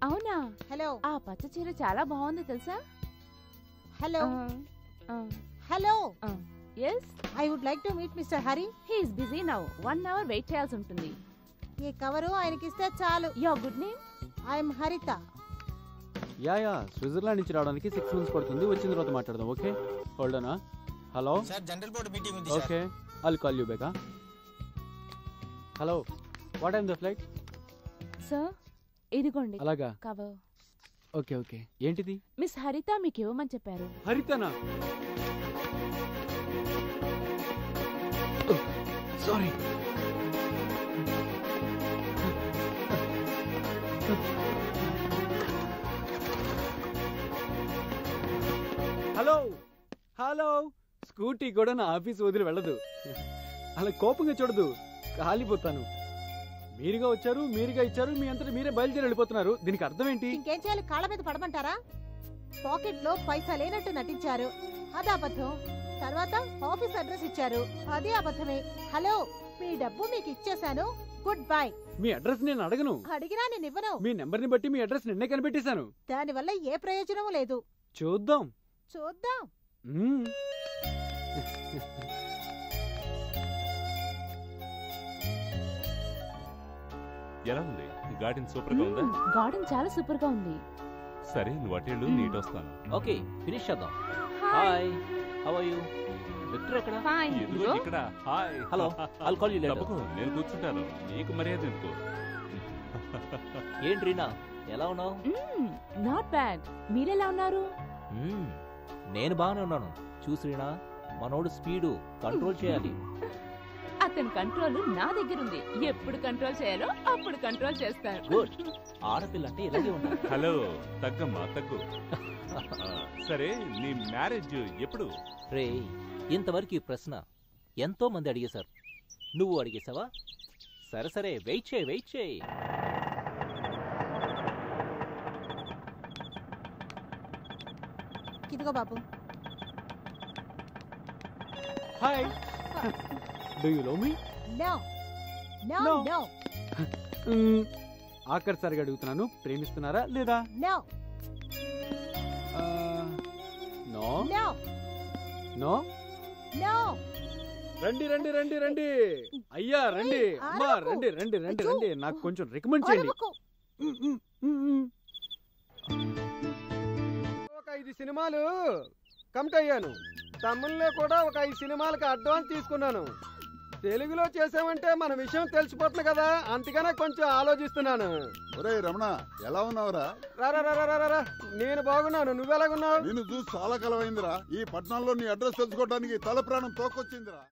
అవునా హలో ఆ పచ్చ చీర చాలా బాగుంది తెలుసా హలో ఆ, హలో ఆ. Yes I would like to meet mister Hari he's busy now one hour wait చేయాల్సి ఉంటుంది ఈ కవరు ఆయనకిస్తే చాలు your good name I'm Haritha yeah yeah Switzerland నుంచి రావడానికి సిక్స్ మంత్స్ పడుతుంది వచ్చిన తర్వాత మాట్లాడదాం ఓకే హోల్డనా hello sir general board meeting ఉంది sir okay I'll call you back hello what I'm the flight sir ఇదిగోండి అలాగా కవర్ ఓకే ఓకే ఏంటిది మిస్ హరిత మీకు ఇవ్వమని చెప్పారు హరితనా సారీ హలో హలో స్కూటీ కూడా నా ఆఫీస్ వదిలి వెళ్ళదు అలా కోపంగా చూడదు కాలిపోతాను మీరుగా వచ్చారు మీరుగా ఇచ్చారు మీ అంతటా మీరే బయలుదేరి వెళ్ళిపోతున్నారు దీనికి అర్థం ఏంటి ఇంకేం చేయాలి కాళ్ళ మీద పడమంటారా పాకెట్ లో పైసా లేనట్టు నటించారు అది అబద్ధం తర్వాత ఆఫీస్ అడ్రస్ ఇచ్చారు అది అబద్ధమే హలో మీ డబ్బు మీకు ఇచ్చేశాను గుడ్ బై మీ అడ్రస్ నేను అడగను అడిగినా నేను ఇవ్వను మీ నెంబర్ని బట్టి మీ అడ్రస్ నిన్నే కనిపెట్టేశాను దానివల్ల ఏ ప్రయోజనం లేదు చూద్దాం చూద్దాం మ్మ్. ఎలా ఉంది గార్డెన్ సూపర్ గా ఉందా గార్డెన్ చాలా సూపర్ గా ఉంది సరే నువ్వు అటేళ్ళు మ్మ్. నీట్ వస్తాను ఓకే ఫినిష్ చేద్దాం hi how are you Victor ఎక్కడ ఫైన్ ఇదిగో ఇక్కడ hi hello I'll call you later తప్పకు నేను కూర్చుంటాను నీకు మర్యాద ఎందుకు ఏంటి రీనా ఎలా ఉన్నావు నాట్ బ్యాడ్ మీరెలా ఉన్నారు మ్మ్, నేను బాగానే ఉన్నాను చూసి రీనా మనోడు స్పీడు కంట్రోల్ చేయాలి అతని కంట్రోల్ నా దగ్గర ఉంది ఎప్పుడు కంట్రోల్ చేయాలో అప్పుడు కంట్రోల్ చేస్తారు గుడ్ ఆడపిల్ల అంటే ఇలాగే ఉండాలి హలో తగ్గమ్మా తగ్గు ఆ, సరే నీ మ్యారేజ్ ఎప్పుడు రే ఇంతవరకు ఈ ప్రశ్న ఎంతో మంది అడిగేశారు నువ్వు అడిగేశావా సరే సరే వెయిట్ చేయి వెయిట్ చేయి ఇదిగో బాబు hi do you love me no no No. No ఆఖరిసారిగా అడుగుతున్నాను ప్రేమిస్తున్నారా లేదా నో ఆ, నో నో నో నో రండి రండి రండి రండి అయ్యా రండి ఏయ్, అమ్మా ఆడకు. రండి రండి రండి అచ్చో. రండి నాకు కొంచెం రికమెండ్ చేయండి అరవకు. మ్, మ్, మ్, మ్. ఒక ఐదు సినిమాలు కమిట్ అయ్యాను తమిళ్లో కూడా ఒక ఐదు సినిమాలకి అడ్వాన్స్ తీసుకున్నాను తెలుగులో చేసామంటే మన విషయం తెలిసిపోతుంది కదా అందుకనే కొంచెం ఆలోచిస్తున్నాను ఒరే రమణ ఎలా ఉన్నావురా రా రా రా రా, రా రా నేను బాగున్నాను నువ్వెలాగున్నావు నిన్ను చూసి చాలా కాలం అయిందిరా ఈ పట్టణంలో నీ అడ్రస్ తెలుసుకోవడానికి తల ప్రాణం తోకొచ్చిందిరా